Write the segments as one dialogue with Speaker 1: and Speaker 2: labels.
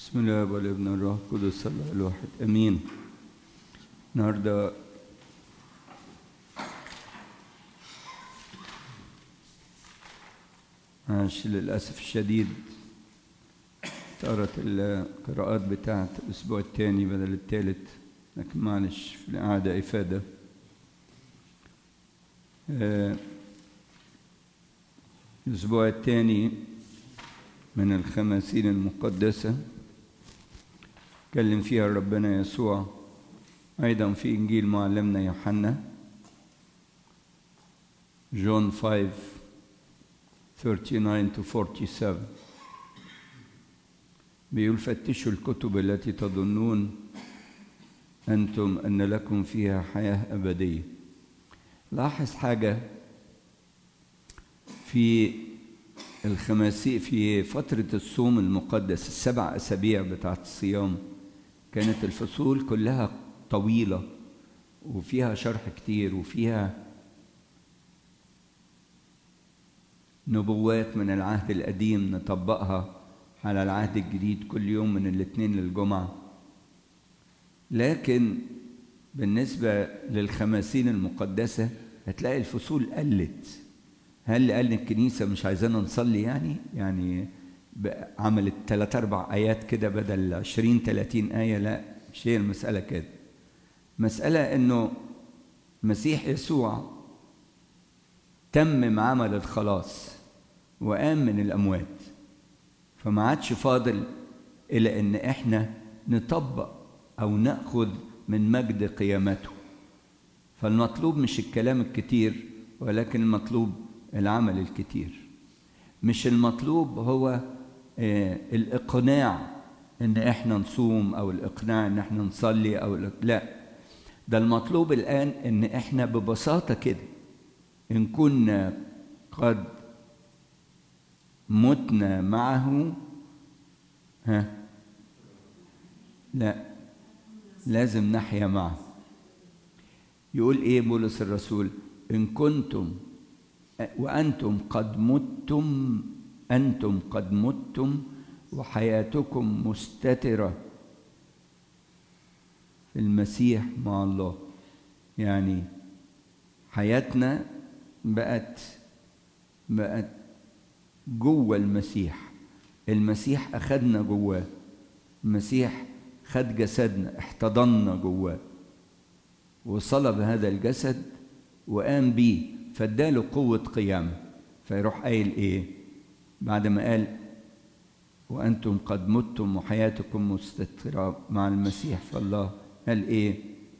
Speaker 1: بسم الله والابن الروح القدس الله الواحد امين النهارده معلش للاسف الشديد طارت القراءات بتاعت الاسبوع الثاني بدل الثالث لكن معلش في القعده افاده آه، الاسبوع الثاني من الخماسين المقدسه اتكلم فيها ربنا يسوع أيضا في إنجيل معلمنا يوحنا جون 5 39 to 47 بيقول فتشوا الكتب التي تظنون أنتم أن لكم فيها حياة أبدية لاحظ حاجة في الخماسي في فترة الصوم المقدس السبع أسابيع بتاعت الصيام كانت الفصول كلها طويلة وفيها شرح كتير وفيها نبوات من العهد القديم نطبقها على العهد الجديد كل يوم من الاثنين للجمعة لكن بالنسبة للخماسين المقدسة هتلاقي الفصول قلت هل لأن الكنيسة مش عايزانا نصلي يعني يعني عملت ثلاث أربع آيات كده بدل عشرين ثلاثين آية لا مش هي المسألة كده مسألة إنه مسيح يسوع تمم عمل الخلاص وقام من الأموات فما عادش فاضل إلا إن إحنا نطبق أو نأخذ من مجد قيامته فالمطلوب مش الكلام الكتير ولكن المطلوب العمل الكتير مش المطلوب هو آه الإقناع إن إحنا نصوم أو الإقناع إن إحنا نصلي أو لا ده المطلوب الآن إن إحنا ببساطة كده إن كنا قد متنا معه ها لا لازم نحيا معه يقول إيه بولس الرسول إن كنتم وأنتم قد متم أنتم قد متم وحياتكم مستترة في المسيح مع الله يعني حياتنا بقت بقت جوه المسيح المسيح أخدنا جواه المسيح خد جسدنا احتضنا جواه وصلب هذا الجسد وقام بيه فاداله قوة قيامة فيروح قايل إيه بعد ما قال وأنتم قد متم وحياتكم مستترة مع المسيح فالله قال إيه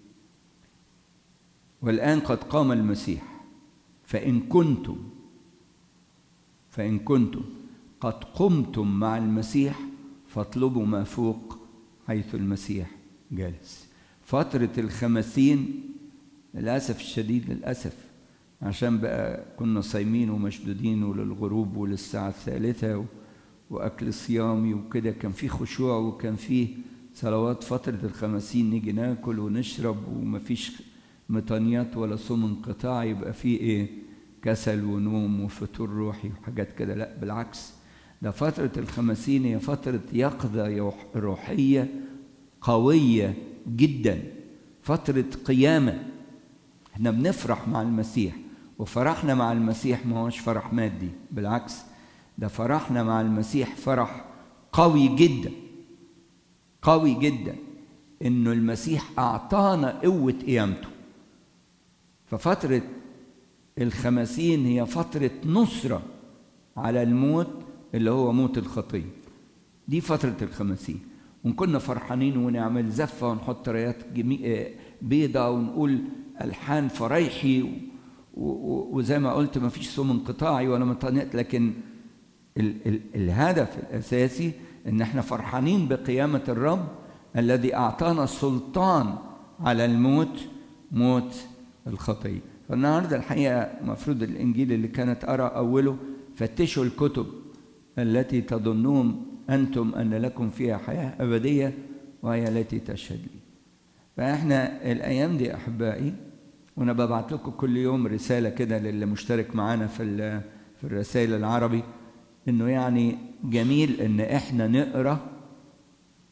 Speaker 1: والآن قد قام المسيح فإن كنتم فإن كنتم قد قمتم مع المسيح فاطلبوا ما فوق حيث المسيح جالس فترة الخمسين للأسف الشديد للأسف عشان بقى كنا صايمين ومشدودين وللغروب وللساعة الثالثة و... وأكل صيامي وكده كان في خشوع وكان في صلوات فترة الخمسين نيجي ناكل ونشرب ومفيش مطانيات ولا صوم انقطاع يبقى في ايه كسل ونوم وفطور روحي وحاجات كده لا بالعكس ده فترة الخمسين هي فترة يقظة روحية قوية جدا فترة قيامة احنا بنفرح مع المسيح وفرحنا مع المسيح ما هوش فرح مادي بالعكس ده فرحنا مع المسيح فرح قوي جدا قوي جدا انه المسيح اعطانا قوه قيامته ففتره الخمسين هي فتره نصره على الموت اللي هو موت الخطيه دي فتره الخمسين وان كنا فرحانين ونعمل زفه ونحط رايات بيضة ونقول الحان فرايحي وزي ما قلت ما فيش صوم انقطاعي ولا مطانيات لكن ال ال الهدف الاساسي ان احنا فرحانين بقيامه الرب الذي اعطانا السلطان على الموت موت الخطيه فالنهارده الحقيقه المفروض الانجيل اللي كانت ارى اوله فتشوا الكتب التي تظنون انتم ان لكم فيها حياه ابديه وهي التي تشهد لي فاحنا الايام دي احبائي وانا ببعت لكم كل يوم رساله كده للي مشترك معانا في في الرسائل العربي انه يعني جميل ان احنا نقرا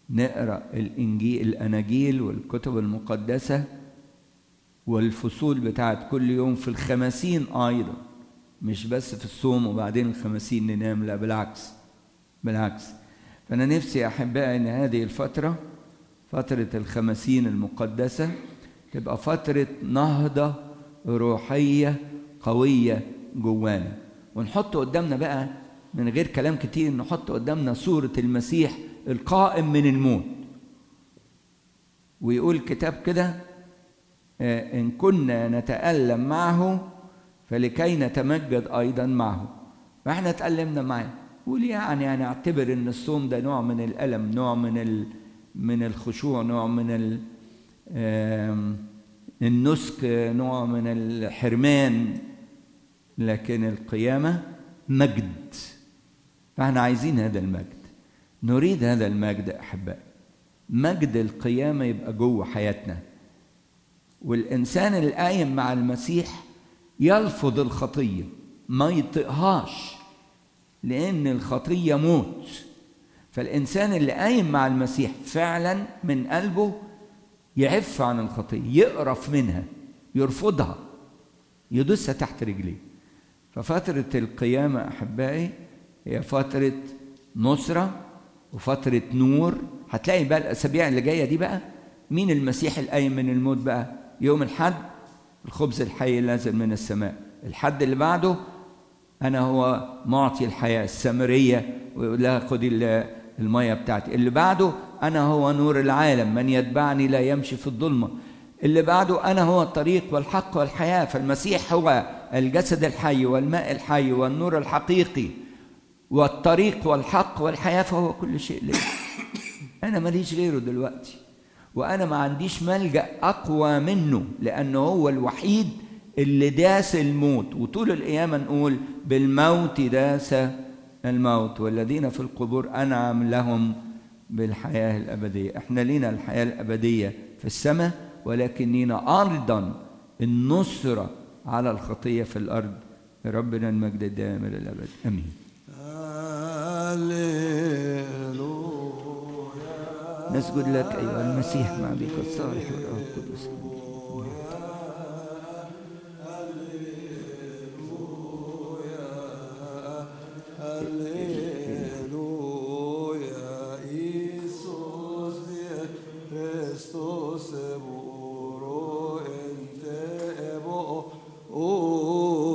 Speaker 1: نقرأ الإنجيل الأناجيل والكتب المقدسة والفصول بتاعت كل يوم في الخمسين أيضا مش بس في الصوم وبعدين الخمسين ننام لا بالعكس بالعكس فأنا نفسي أحبائي إن هذه الفترة فترة الخمسين المقدسة تبقى فترة نهضة روحية قوية جوانا ونحط قدامنا بقى من غير كلام كتير نحط قدامنا صورة المسيح القائم من الموت ويقول الكتاب كده إن كنا نتألم معه فلكي نتمجد أيضا معه فإحنا تألمنا معه قول يعني يعني اعتبر ان الصوم ده نوع من الالم نوع من ال من الخشوع نوع من ال النسك نوع من الحرمان لكن القيامه مجد فاحنا عايزين هذا المجد نريد هذا المجد احبائي مجد القيامه يبقى جوه حياتنا والانسان القايم مع المسيح يلفظ الخطيه ما يطقهاش لأن الخطية موت فالإنسان اللي قايم مع المسيح فعلا من قلبه يعف عن الخطية يقرف منها يرفضها يدسها تحت رجليه ففترة القيامة أحبائي هي فترة نصرة وفترة نور هتلاقي بقى الأسابيع اللي جاية دي بقى مين المسيح القايم من الموت بقى يوم الحد الخبز الحي نازل من السماء الحد اللي بعده أنا هو معطي الحياة السامرية ويقول لها خدي المية بتاعتي اللي بعده أنا هو نور العالم من يتبعني لا يمشي في الظلمة اللي بعده أنا هو الطريق والحق والحياة فالمسيح هو الجسد الحي والماء الحي والنور الحقيقي والطريق والحق والحياة فهو كل شيء لي أنا ماليش غيره دلوقتي وأنا ما عنديش ملجأ أقوى منه لأنه هو الوحيد اللي داس الموت وطول القيامة نقول بالموت داس الموت والذين في القبور أنعم لهم بالحياة الأبدية احنا لينا الحياة الأبدية في السماء ولكن لينا أيضا النصرة على الخطية في الأرض ربنا المجد الدائم إلى الأبد آمين نسجد لك أيها المسيح مع بك الصالح والروح القدس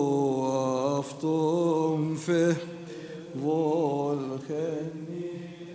Speaker 2: Afton för volken